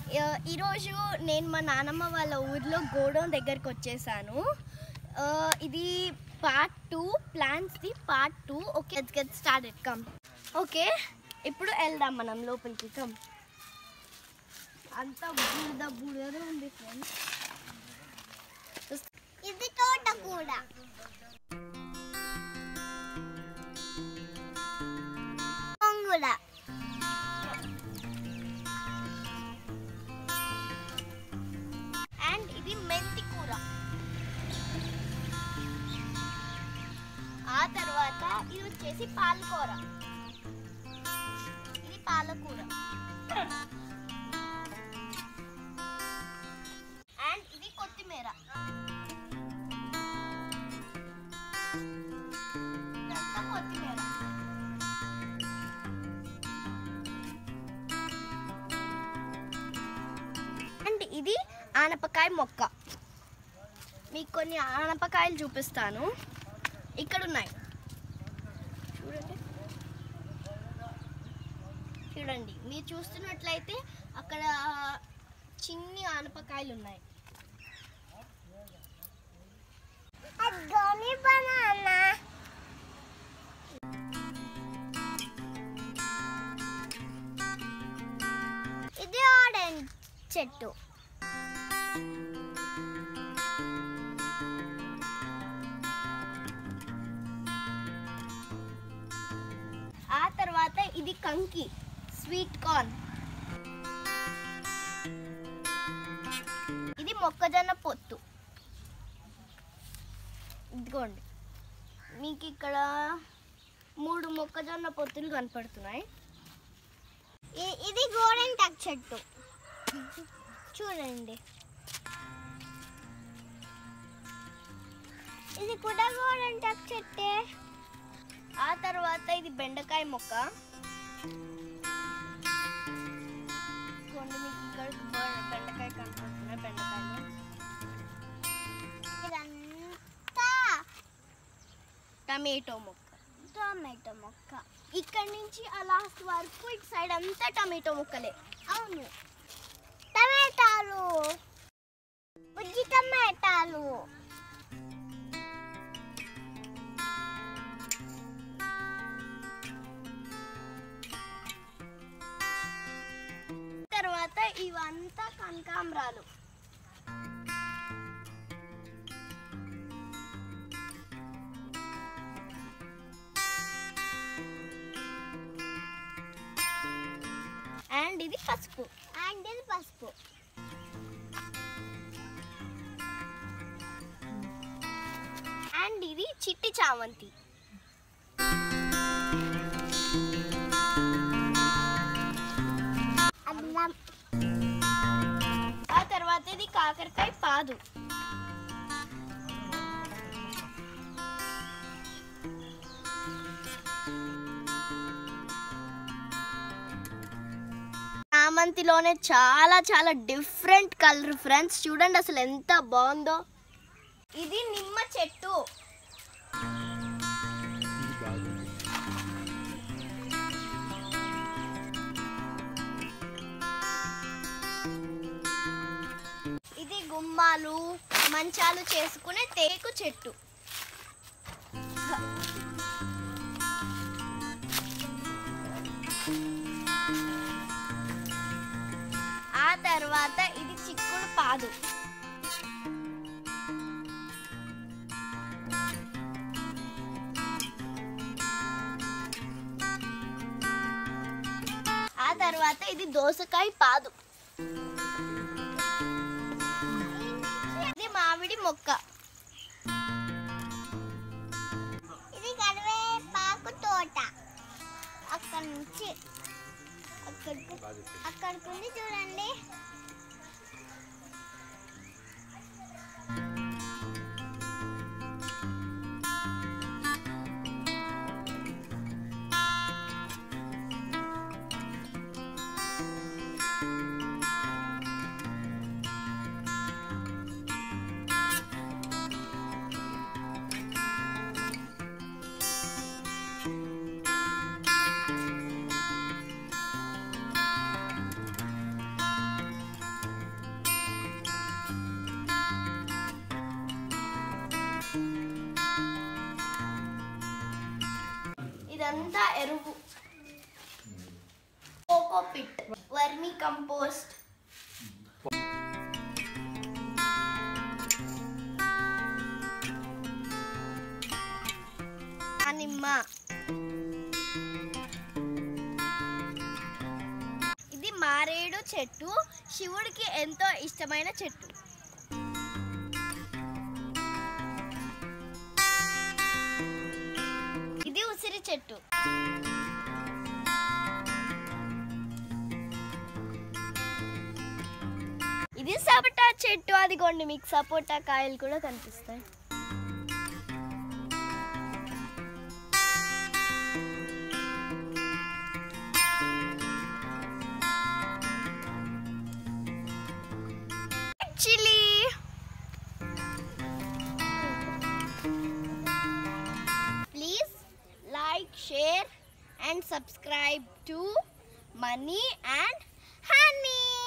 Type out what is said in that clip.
ఆ, ఈరోజు నేను మా నానమ్మ వాళ్ళ ఊర్లో గోడౌన్ దగ్గరికి వచ్చేసాను ఆ, ఇది పార్ట్ టూ ప్లాన్స్ది part two okay get started come okay ఇప్పుడు వెళ్దాం మనం లోపలికి కమ్ అంతా బూడిద బూడిద ఉంది ఫ్రెండ్స్ ఇది తోట కూడా కూడా అండ్ ఇది మెంతి కూర ఆ తర్వాత ఇది వచ్చేసి పాలకూర ఇది పాలకూర అండ్ ఇది కొత్తిమీర ఇదంతా కొత్తిమీర అండ్ ఇది ఆనపకాయ మొక్క మీకు కొన్ని ఆనపకాయలు చూపిస్తాను ఇక్కడ ఉన్నాయి చూడండి చూడండి మీరు చూస్తున్నట్లయితే అక్కడ చిన్ని ఆనపకాయలు ఉన్నాయి అగ్గోని బనానా ఇది ఆరెంజ్ చెట్టు ఆ తర్వాత ఇది కంకి స్వీట్ కార్న్ ఇది మొక్కజొన్న పొత్తు ఇదిగోండి మీకు ఇక్కడ మూడు మొక్కజొన్న పొత్తులు కనపడుతున్నాయి ఇ- ఇది గోరెంటాక్ చెట్టు చూడండి ఇది కూడా గోరెంటాక్ చెట్టే ఆ తర్వాత ఇది బెండకాయ మొక్క ఇదిగోండి మీకు ఇక్కడ బె- బెండకాయ కనపడుతున్నాయి బెండకాయలు ఇదంతా టమాటో మొక్క టొమాటో మొక్క ఇక్కడ నుంచి ఆ లాస్ట్ వరకు ఇటు సైడ్ అంతా టమాటో మొక్కలే అవును టమాటాలు బుజ్జి టమాటాలు తర్వాత ఇవంతా కనకాంబరాలు అండ్ ఇది పసుపు అండ్ ఇది పసుపు అండ్ ఇది చిట్టి చామంతి అల్లం ఆ తర్వాత ఇది కాకరకాయ పాదు చామంతిలోనే చాలా చాలా డిఫరెంట్ కలర్ ఫ్రెండ్స్ చూడండి అసలు ఎంత బాగుందో ఇది నిమ్మ చెట్టు ఇది గుమ్మాలు మంచాలు చేసుకునే తేకు చెట్టు ఆ తర్వాత ఇది చిక్కుడు పాదు ఆ తర్వాత ఇది దోసకాయ పాదు ఇది మామిడి మొక్క ఇది కరివేపాకు తోట అక్కడ నుంచి అక్కడికి అక్కడికి ఉంది చూడండి ఎరువు కోకో పిట్ వర్మి కంపోస్ట్ నిమ్మ ఇది మారేడు చెట్టు శివుడికి ఎంతో ఇష్టమైన చెట్టు ఇది ఉసిరి చెట్టు ఇది సపోటా చెట్టు అదిగోండి మీకు సపోటా కాయలు కూడా కనిపిస్తాయి chilli please like share and subscribe to money and honey